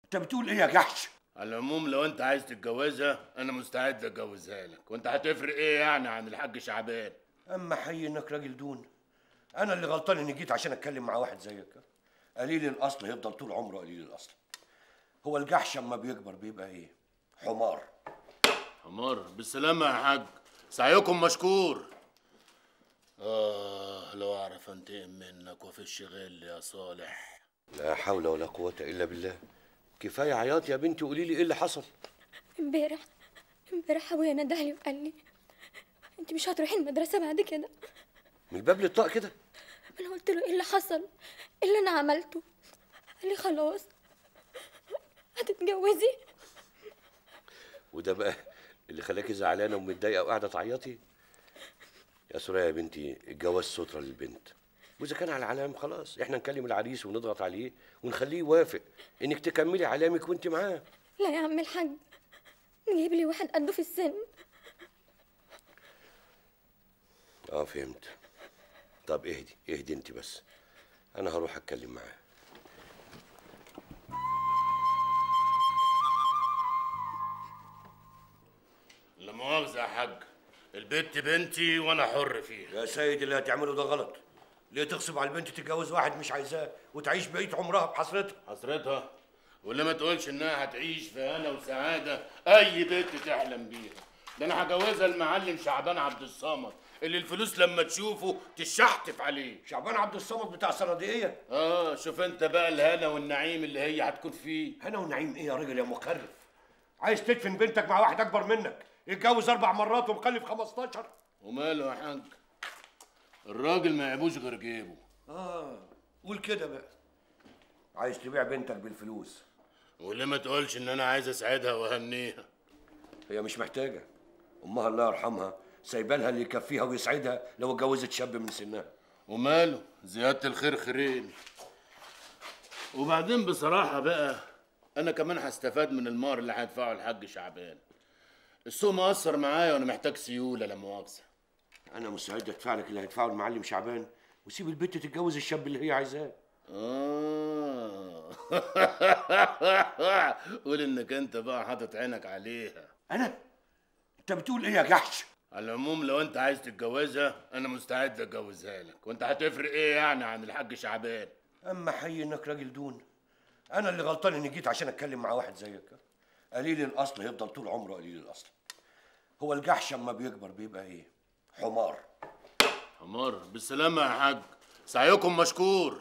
انت بتقول ايه يا جحش على العموم لو انت عايز تتجوزها انا مستعد اتجوزها لك وانت هتفرق ايه يعني عن الحاج شعبان اما حي انك راجل دون انا اللي غلطان اني جيت عشان اتكلم مع واحد زيك قليل الاصل يفضل طول عمره قليل الاصل هو الجحش اما بيكبر بيبقى ايه حمار حمار بالسلامة يا حاج سعيكم مشكور آه لو أعرف أنتقم منك وفي الشغل يا صالح لا حول ولا قوة الا بالله كفاية عياط يا بنتي قولي لي ايه اللي حصل امبارح امبارح ابويا ندهلي وقال لي انت مش هتروحي المدرسه بعد كده من الباب للطاق كده انا قلت له ايه اللي حصل ايه اللي انا عملته قال لي خلاص هتتجوزي وده بقى اللي خلاكي زعلانة ومتضايقة وقاعدة تعيطي يا سوريا يا بنتي الجواز سترة للبنت واذا كان على العلام خلاص احنا نكلم العريس ونضغط عليه ونخليه يوافق انك تكملي علامك وانت معاه لا يا عم الحاج نجيب لي واحد قده في السن اه فهمت طب اهدي اهدي انت بس انا هروح اتكلم معاه لا مؤاخذة يا حاج البت بنتي وأنا حر فيها يا سيد اللي هتعمله ده غلط ليه تغصب على البنت تتجوز واحد مش عايزاه وتعيش بقيه عمرها بحسرتها حسرتها ولا ما تقولش إنها هتعيش في هنا وسعادة أي بنت تحلم بيها ده أنا هجوزها المعلم شعبان عبد الصمد اللي الفلوس لما تشوفه تشحتف عليه شعبان عبد الصمد بتاع صناديقيه اه شوف انت بقى الهنا والنعيم اللي هي هتكون فيه هنا ونعيم ايه يا راجل يا مخرف عايز تدفن بنتك مع واحد اكبر منك يتجوز اربع مرات ومخلف 15 وماله يا حاج الراجل ما يعيبوش غير جيبه اه قول كده بقى عايز تبيع بنتك بالفلوس وليه ما تقولش ان انا عايز اسعدها واهنيها هي مش محتاجه امها الله يرحمها سايبالها اللي يكفيها ويسعدها لو اتجوزت شاب من سنها وماله زيادة الخير خيرين وبعدين بصراحة بقى أنا كمان هستفاد من المهر اللي هيدفعه الحاج شعبان السوق مقصر معايا وأنا محتاج سيولة لا مؤاخذة انا مستعد ادفع لك اللي هيدفعه المعلم شعبان وسيب البنت تتجوز الشاب اللي هي عايزاه آه قول إنك أنت بقى حاطط عينك عليها انا انت بتقول ايه يا جحش على العموم لو أنت عايز تتجوزها أنا مستعد أتجوزها لك وأنت هتفرق إيه يعني عن الحاج شعبان اما حي انك راجل دون انا اللي غلطان اني جيت عشان اتكلم مع واحد زيك قليل الاصل يفضل طول عمره قليل الاصل هو الجحش اما بيكبر بيبقى ايه حمار حمار بالسلامة يا حاج سعيكم مشكور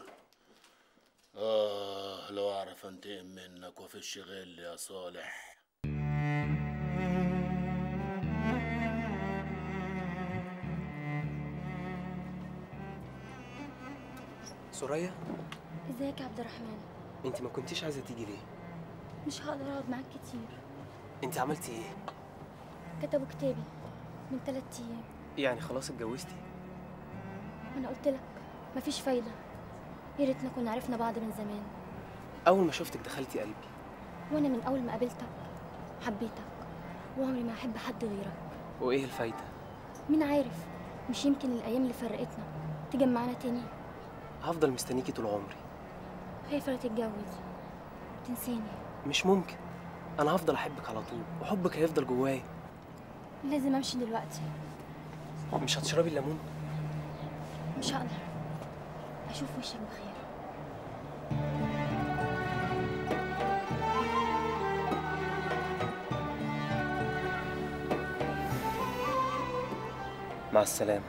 آه لو أعرف أنتقم منك وفي الشغل يا صالح سوريا ازيك يا عبد الرحمن انت ما كنتيش عايزه تيجي ليه مش هقدر اقعد معاك كتير انت عملتي ايه كتبوا كتابي من ثلاث ايام يعني خلاص اتجوزتي وانا قلت لك مفيش فايده يا ريتنا كنا عرفنا بعض من زمان اول ما شفتك دخلتي قلبي وانا من اول ما قابلتك حبيتك وعمري ما احب حد غيرك وايه الفايده مين عارف مش يمكن الايام اللي فرقتنا تجمعنا تاني هفضل مستنيكي طول عمري خايفه لا تتجوز تنساني مش ممكن انا هفضل احبك على طول وحبك هيفضل جوايا لازم امشي دلوقتي مش هتشربي الليمون مش هقدر اشوف وشك بخير مع السلامه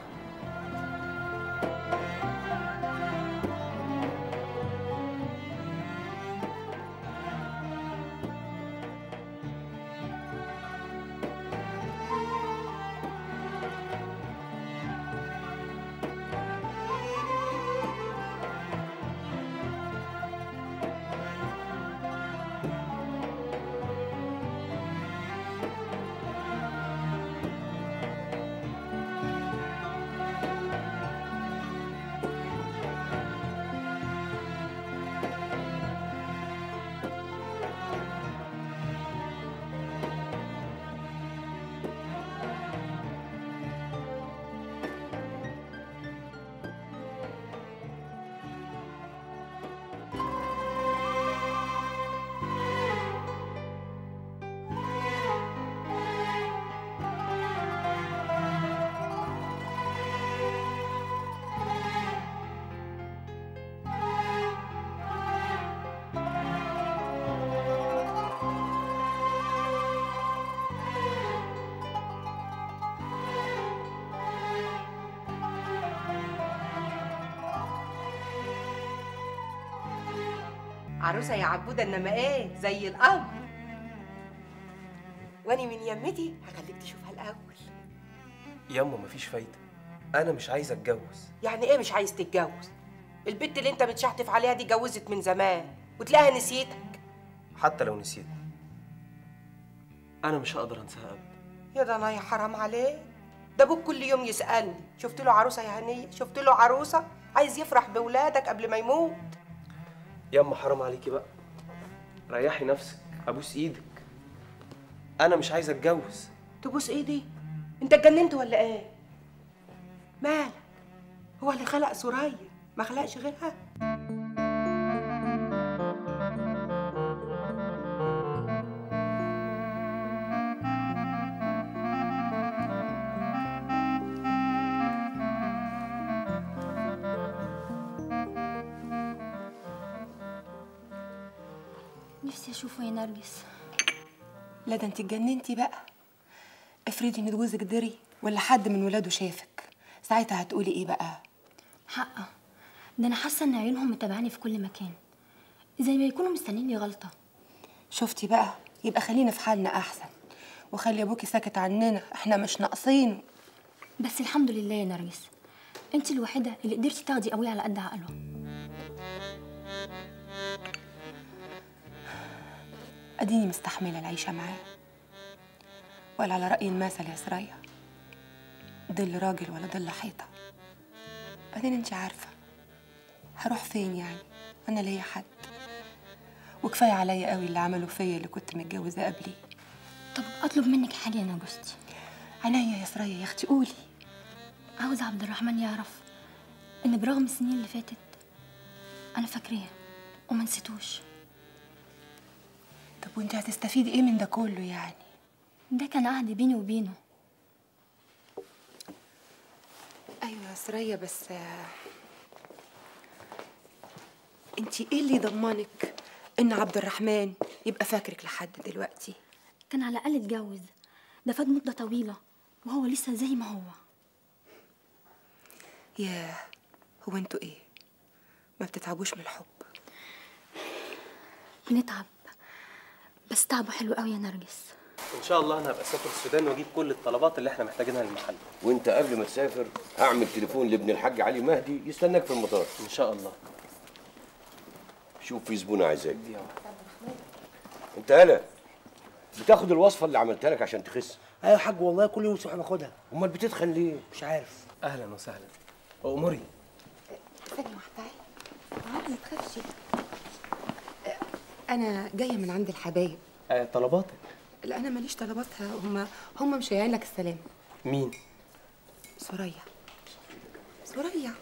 عروسه يا عبوده انما ايه زي القمر واني من يمتي هخليك تشوفها الاول ياما مفيش فايده انا مش عايز اتجوز يعني ايه مش عايز تتجوز البت اللي انت بتشحتف عليها دي جوزت من زمان وتلاقيها نسيتك حتى لو نسيت انا مش هقدر انساها ابدا يا ده انا يا حرام عليك ده ابوك كل يوم يسالني شفت له عروسه يا هنيه شفت له عروسه عايز يفرح بولادك قبل ما يموت ياما حرام عليكي بقى ريحي نفسك ابوس ايدك انا مش عايز اتجوز تبوس ايدي انت اتجننت ولا ايه مالك هو اللي خلق سوريا ما خلقش غيرها نفسي اشوفه يا نرجس لا ده انت اتجننتي بقى افرضي ان جوزك دري ولا حد من ولاده شافك ساعتها هتقولي ايه بقى حقه ده انا حاسه ان عيونهم متابعاني في كل مكان زي ما يكونوا مستنيني غلطه شفتي بقى يبقى خلينا في حالنا احسن وخلي ابوكي ساكت عننا احنا مش ناقصين بس الحمد لله يا نرجس انت الوحيده اللي قدرتي تاخدي ابويا على قد عقله اديني مستحمله العيشه معاه ولا على راي المثل يا سريا ضل راجل ولا ضل حيطه بعدين انت عارفه هروح فين يعني انا ليا حد وكفايه عليا قوي اللي عملوا فيا اللي كنت متجوزه قبلي طب اطلب منك حاجه يا نرجستي عينيا يا سريا يا اختي قولي عاوز عبد الرحمن يعرف ان برغم السنين اللي فاتت انا فاكراه وما نسيتوش طب وانت هتستفيدي ايه من ده كله يعني ده كان عهد بيني وبينه ايوه يا سريا بس انت ايه اللي يضمنك ان عبد الرحمن يبقى فاكرك لحد دلوقتي كان على الاقل اتجوز ده فات مده طويله وهو لسه زي ما هو ياه هو انتوا ايه ما بتتعبوش من الحب بنتعب بس تعبه حلو قوي يا نرجس ان شاء الله انا هبقى اسافر السودان واجيب كل الطلبات اللي احنا محتاجينها للمحل وانت قبل ما تسافر هعمل تليفون لابن الحاج علي مهدي يستناك في المطار ان شاء الله شوف في زبونه عايزاك دي واحدة. انت هلا بتاخد الوصفه اللي عملتها لك عشان تخس ايوه يا حاج والله كل يوم الصبح باخدها امال بتتخن ليه مش عارف اهلا وسهلا اموري ثانية واحدة عادي ما تخافش أنا جاية من عند الحبايب آه طلباتك لا أنا ماليش طلباتها هم هم مش جايين لك السلام مين سوريا سوريا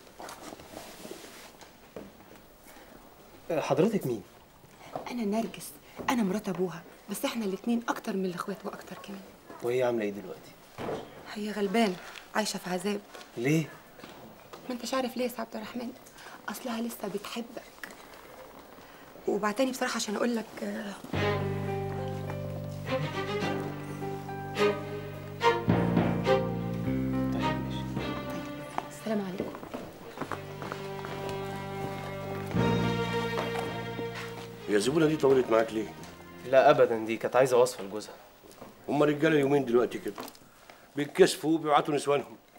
آه حضرتك مين أنا نرجس أنا مرات أبوها بس إحنا الاتنين أكتر من الإخوات وأكتر كمان وهي عامله ايه دلوقتي هي غلبانة عايشة في عذاب ليه ما انتش عارف ليه يا سي عبد الرحمن اصلها لسه بتحبك وبعتني بصراحه عشان اقول لك آه، طيب ماشي السلام عليكم هي الزبونه دي طولت معاك ليه لا ابدا دي كانت عايزه وصفه لجوزها هم رجاله اليومين دلوقتي كده بيتكسفوا وبيبعتوا نسوانهم